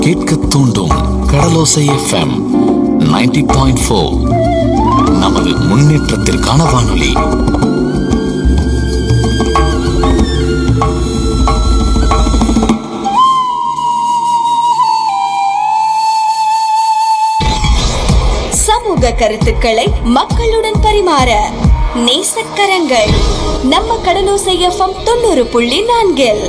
கேட்க தூண்டும் கடலோசை FM 90.4 point four நமது முன்னேற்றத்திற்கான வானொலி சமூக கருத்துக்களை மக்களுடன் பரிமாற நேசக்கரங்கள் நம்ம கடலோசை எஃப்எம் தொண்ணூறு புள்ளி நான்கில்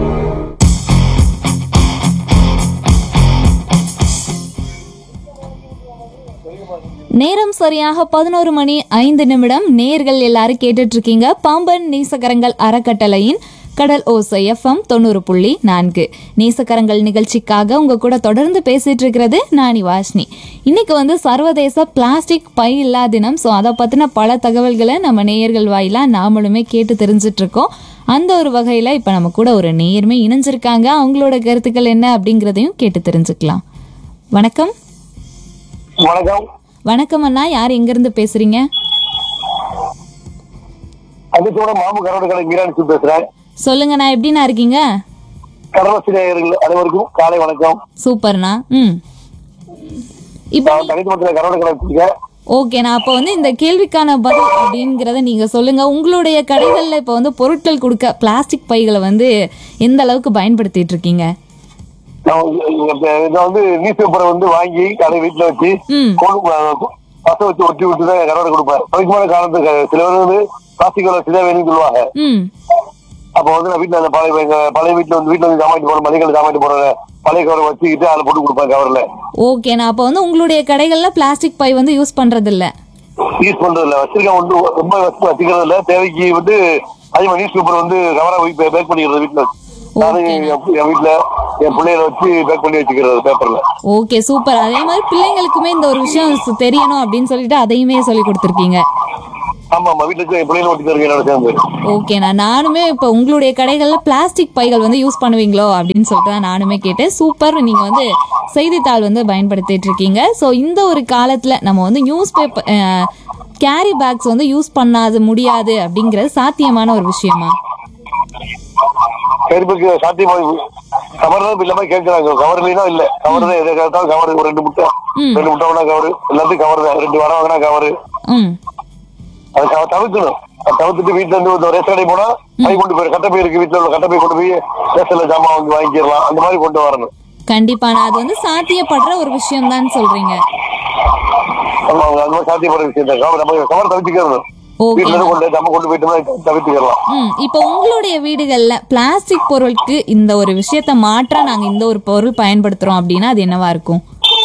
நேரம் சரியாக பதினோரு மணி ஐந்து நிமிடம் நேர்கள் எல்லாரும் கேட்டுட்டு இருக்கீங்க பாம்பன் நேசக்கரங்கள் அறக்கட்டளையின் கடல் ஓசை எஃப்எம் தொண்ணூறு புள்ளி நான்கு நேசக்கரங்கள் நிகழ்ச்சிக்காக உங்க கூட தொடர்ந்து பேசிட்டு இருக்கிறது நானி வாஷ்னி இன்னைக்கு வந்து சர்வதேச பிளாஸ்டிக் பை இல்லா தினம் ஸோ அதை பத்தின பல தகவல்களை நம்ம நேயர்கள் வாயிலா நாமளுமே கேட்டு தெரிஞ்சிட்டு இருக்கோம் அந்த ஒரு வகையில இப்ப நம்ம கூட ஒரு நேயருமே இணைஞ்சிருக்காங்க அவங்களோட கருத்துக்கள் என்ன அப்படிங்கிறதையும் கேட்டு தெரிஞ்சுக்கலாம் வணக்கம் வணக்கம் வணக்கம் அண்ணா யார் எங்கிருந்து பேசுறீங்க அதுக்கூட மாமு கரோட கடை மீராட்சி பேசுறேன் சொல்லுங்கண்ணா எப்படிண்ணா இருக்கீங்க கடலசி நேயர்கள் அனைவருக்கும் காலை வணக்கம் சூப்பர்ண்ணா ம் இப்போ நான் தனித்துவத்தில் கரோட கடை வச்சிருக்கேன் ஓகேண்ணா அப்போ வந்து இந்த கேள்விக்கான பதில் அப்படிங்கிறத நீங்க சொல்லுங்க உங்களுடைய கடைகள்ல இப்போ வந்து பொருட்கள் கொடுக்க பிளாஸ்டிக் பைகளை வந்து எந்த அளவுக்கு பயன்படுத்திட்டு இருக்கீங்க நான் வந்து- இங்க இப்ப இதை வந்து நியூஸ் பேப்பரை வந்து வாங்கி கடை வீட்டுல வச்சு ம். கொண்டு பச வச்சு ஒட்டி விட்டு தான் கரோட கொடுப்பேன் பழக்கமான காலத்துக்கு சில பேர் வந்து பிளாஸ்டிக் சில வேணும்னு சொல்லுவாங்க ம் அப்ப வந்து நான் வீட்டுல அந்த பழைய எங்க பழைய வீட்டுல வந்து வீட்டுல வந்து ஜாமாட்டி போற மளிகை ஜாமாட்டி போற பழைய கவரை வச்சுக்கிட்டு அதில் போட்டு கொடுப்பேன் கவர்ல ஓகேண்ணா அப்போ வந்து உங்களுடைய கடைகள்ல பிளாஸ்டிக் பை வந்து யூஸ் பண்றது இல்ல யூஸ் பண்றது இல்ல வச்சிருக்கேன் வந்து ரொம்ப வச்சு வச்சுக்கிறது இல்ல தேவைக்கு வந்து அதே மாதிரி நியூஸ் பேப்பர் வந்து கவரா பேக் பண்ணிக்கிறது வீட்டுல நானும் என் என் வீட்டுல என் பிள்ளைகளை வச்சு பேக் பண்ணி வச்சுக்கிறது பேப்பர்ல ஓகே சூப்பர் அதே மாதிரி பிள்ளைங்களுக்குமே இந்த ஒரு விஷயம் சு- தெரியணும் அப்படின்னு சொல்லிட்டு அதையுமே சொல்லி கொடுத்துருக்கீங்க ஆமா ஆமா வீட்டுல வச்சு என் பிள்ளைகளை ஒட்டி தருங்க என்னோட சேர்ந்து ஓகேண்ணா நானுமே இப்போ உங்களுடைய கடைகளில் பிளாஸ்டிக் பைகள் வந்து யூஸ் பண்ணுவீங்களோ அப்படின்னு சொல்லிட்டு தான் நானுமே கேட்டேன் சூப்பர் நீங்கள் வந்து செய்தித்தாள் வந்து பயன்படுத்திட்டு இருக்கீங்க ஸோ இந்த ஒரு காலத்தில் நம்ம வந்து நியூஸ் பேப்பர் கேரி பேக்ஸ் வந்து யூஸ் பண்ணாது முடியாது அப்படிங்கிறது சாத்தியமான ஒரு விஷயமா கருப்புக்கு சாத்தியமா கவர் தான் இல்லாம கேட்கறாங்க கவர் இல்லைன்னா இல்ல கவர் தான் எதை கேட்டாலும் கவர் ஒரு ரெண்டு முட்டை ரெண்டு முட்டை வேணா கவர் எல்லாத்தையும் கவர் தான் ரெண்டு வரம் வாங்கினா கவர் ம் அதை தவ- தவிர்க்கணும் அதை தவிர்த்துட்டு வீட்டுல இருந்து ஒரு ரேஷன் கடை போனா கை கொண்டு போய் கட்டப்பை இருக்கு வீட்டுல உள்ள கட்டப்பை கொண்டு போய் ரேஷன்ல ஜாமான் வாங்கி வாங்கிக்கலாம் அந்த மாதிரி கொண்டு வரணும் கண்டிப்பாண்ணா அது வந்து சாத்தியப்படுற ஒரு விஷயம் தான் சொல்றீங்க ஆமா அந்த மாதிரி சாத்தியப்படுற விஷயம் தான் கவர் நம்ம கவர் தவிர்த்துக்கணும் ஓகே வீட்டுல இருந்து கொண்டு நம்ம கொண்டு போயிட்டோம்னா தவிர்த்துக்கலாம் ம் இப்போ உங்களுடைய வீடுகளில் பிளாஸ்டிக் பொருளுக்கு இந்த ஒரு விஷயத்த மாற்றா நாங்கள் இந்த ஒரு பொருள் பயன்படுத்துகிறோம் அப்படின்னா அது என்னவா இருக்கும்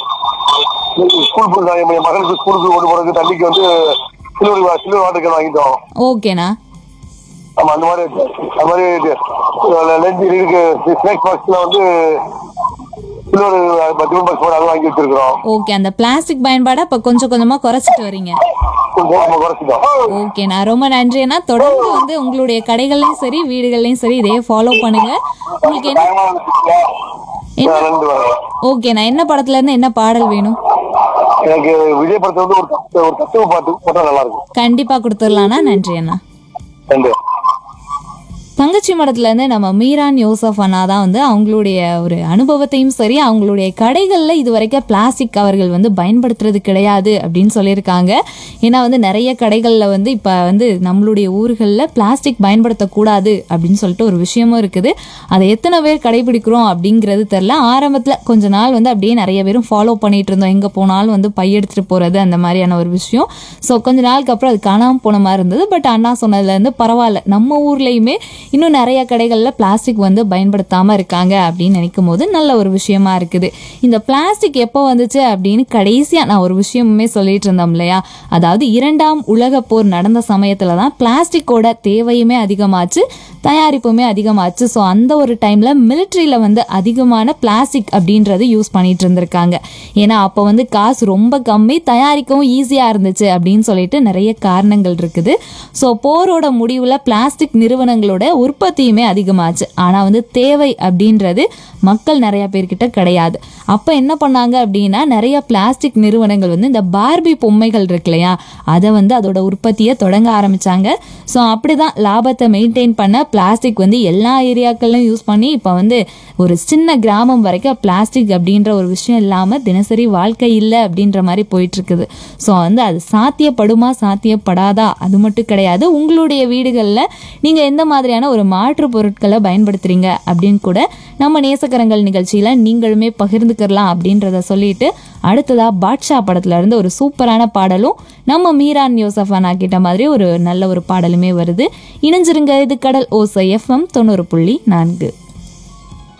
ஸ்கூல் போய் என் மகளுக்கு ஸ்கூலுக்கு கொண்டு போறதுக்கு தண்ணிக்கு வந்து சில்வர் வா- சில்வர் வாட்டர் கேன் வாங்கிட்டோம் ஓகேண்ணா ஆமா அந்த மாதிரி அது மாதிரி லஞ்ச் இருக்கு ஸ்நாக்ஸ் பாக்ஸ்ல வந்து சில்வர் டிஃபன் பாக்ஸ் மாதிரி அது வாங்கி வச்சிருக்கிறோம் ஓகே அந்த பிளாஸ்டிக் பயன்பாடை இப்போ கொஞ்சம் கொஞ்சமாக குறைச்சிட்டு வரீங்க கொஞ்சம் நம்ம குறைச்சிட்டோம் ஓகேண்ணா ரொம்ப நன்றி அண்ணா தொடர்ந்து வந்து உங்களுடைய கடைகள்லையும் சரி வீடுகள்லையும் சரி இதே ஃபாலோ பண்ணுங்க உங்களுக்கு என்ன என்ன ரெண்டு வரேன் ஓகேண்ணா என்ன படத்துல இருந்து என்ன பாடல் வேணும் எனக்கு விஜய் படத்தை வந்து ஒரு தத்து- ஒரு தத்துவ பாட்டு போட்டா நல்லா இருக்கும் கண்டிப்பா கொடுத்துடலாண்ணா நன்றி அண்ணா ரெண்டு தங்கச்சி மடத்துல இருந்து நம்ம மீரான் யோசப் அண்ணா தான் வந்து அவங்களுடைய ஒரு அனுபவத்தையும் சரி அவங்களுடைய கடைகளில் இது வரைக்கும் பிளாஸ்டிக் கவர்கள் வந்து பயன்படுத்துறது கிடையாது அப்படின்னு சொல்லியிருக்காங்க ஏன்னா வந்து நிறைய கடைகளில் வந்து இப்போ வந்து நம்மளுடைய ஊர்களில் பிளாஸ்டிக் பயன்படுத்தக்கூடாது அப்படின்னு சொல்லிட்டு ஒரு விஷயமும் இருக்குது அதை எத்தனை பேர் கடைபிடிக்கிறோம் அப்படிங்கிறது தெரில ஆரம்பத்தில் கொஞ்ச நாள் வந்து அப்படியே நிறைய பேரும் ஃபாலோ பண்ணிட்டு இருந்தோம் எங்கே போனாலும் வந்து பை எடுத்துகிட்டு போகிறது அந்த மாதிரியான ஒரு விஷயம் ஸோ கொஞ்ச நாளுக்கு அப்புறம் அது காணாமல் போன மாதிரி இருந்தது பட் அண்ணா சொன்னதுலேருந்து பரவாயில்ல நம்ம ஊர்லேயுமே இன்னும் நிறைய கடைகளில் பிளாஸ்டிக் வந்து பயன்படுத்தாமல் இருக்காங்க அப்படின்னு நினைக்கும் போது நல்ல ஒரு விஷயமா இருக்குது இந்த பிளாஸ்டிக் எப்போ வந்துச்சு அப்படின்னு கடைசியாக நான் ஒரு விஷயமுமே சொல்லிட்டு இருந்தோம் இல்லையா அதாவது இரண்டாம் உலக போர் நடந்த சமயத்தில் தான் பிளாஸ்டிக்கோட தேவையுமே அதிகமாச்சு தயாரிப்புமே அதிகமாச்சு ஸோ அந்த ஒரு டைமில் மிலிட்ரியில் வந்து அதிகமான பிளாஸ்டிக் அப்படின்றது யூஸ் பண்ணிட்டு இருந்திருக்காங்க ஏன்னா அப்போ வந்து காசு ரொம்ப கம்மி தயாரிக்கவும் ஈஸியாக இருந்துச்சு அப்படின்னு சொல்லிட்டு நிறைய காரணங்கள் இருக்குது ஸோ போரோட முடிவில் பிளாஸ்டிக் நிறுவனங்களோட உற்பத்தியுமே அதிகமாச்சு ஆனால் வந்து தேவை அப்படின்றது மக்கள் நிறைய பேர்கிட்ட கிடையாது அப்போ என்ன பண்ணாங்க அப்படின்னா நிறைய பிளாஸ்டிக் நிறுவனங்கள் வந்து இந்த பார்பி பொம்மைகள் இருக்கு இல்லையா அதை வந்து அதோட உற்பத்தியை தொடங்க ஆரம்பிச்சாங்க ஸோ அப்படிதான் லாபத்தை மெயின்டைன் பண்ண பிளாஸ்டிக் வந்து எல்லா ஏரியாக்கள்லையும் யூஸ் பண்ணி இப்போ வந்து ஒரு சின்ன கிராமம் வரைக்கும் பிளாஸ்டிக் அப்படின்ற ஒரு விஷயம் இல்லாமல் தினசரி வாழ்க்கை இல்லை அப்படின்ற மாதிரி போயிட்டு இருக்குது ஸோ வந்து அது சாத்தியப்படுமா சாத்தியப்படாதா அது மட்டும் கிடையாது உங்களுடைய வீடுகளில் நீங்கள் எந்த மாதிரியான ஒரு மாற்று பொருட்களை பயன்படுத்துறீங்க அப்படின்னு கூட நம்ம நேசக்கரங்கள் நிகழ்ச்சியில் நீங்களுமே பகிர்ந்துக்கலாம் அப்படின்றத சொல்லிட்டு அடுத்ததா பாட்ஷா படத்துல இருந்து ஒரு சூப்பரான பாடலும் நம்ம மீரான் யோசஃபானா கிட்ட மாதிரி ஒரு நல்ல ஒரு பாடலுமே வருது இணைஞ்சிருங்க இது கடல் ஓசை எஃப்எம் தொண்ணூறு புள்ளி நான்கு